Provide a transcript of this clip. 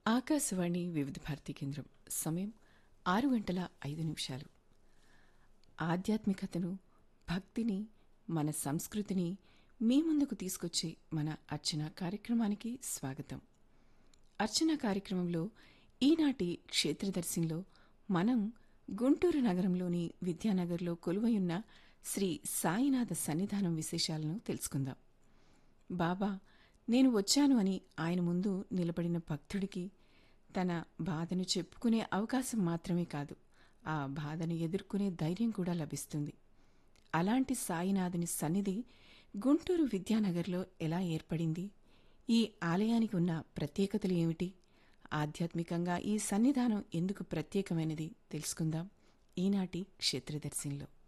ఆకాశవాణి వివిధ భారతి కేంద్రం సమయం ఆరు గంటల ఐదు నిమిషాలు ఆధ్యాత్మికతను భక్తిని మన సంస్కృతిని మీ ముందుకు తీసుకొచ్చే మన అర్చన కార్యక్రమానికి స్వాగతం అర్చన కార్యక్రమంలో ఈనాటి క్షేత్రదర్శినిలో మనం గుంటూరు నగరంలోని విద్యానగర్లో కొలువయున్న శ్రీ సాయినాథ సన్నిధానం విశేషాలను తెలుసుకుందాం బాబా నేను వచ్చాను అని ఆయన ముందు నిలబడిన భక్తుడికి తన బాధను చెప్పుకునే అవకాశం మాత్రమే కాదు ఆ బాధను ఎదుర్కొనే ధైర్యం కూడా లభిస్తుంది అలాంటి సాయినాథుని సన్నిధి గుంటూరు విద్యానగర్లో ఎలా ఏర్పడింది ఈ ఆలయానికి ఉన్న ప్రత్యేకతలు ఏమిటి ఆధ్యాత్మికంగా ఈ సన్నిధానం ఎందుకు ప్రత్యేకమైనది తెలుసుకుందాం ఈనాటి క్షేత్రదర్శినిలో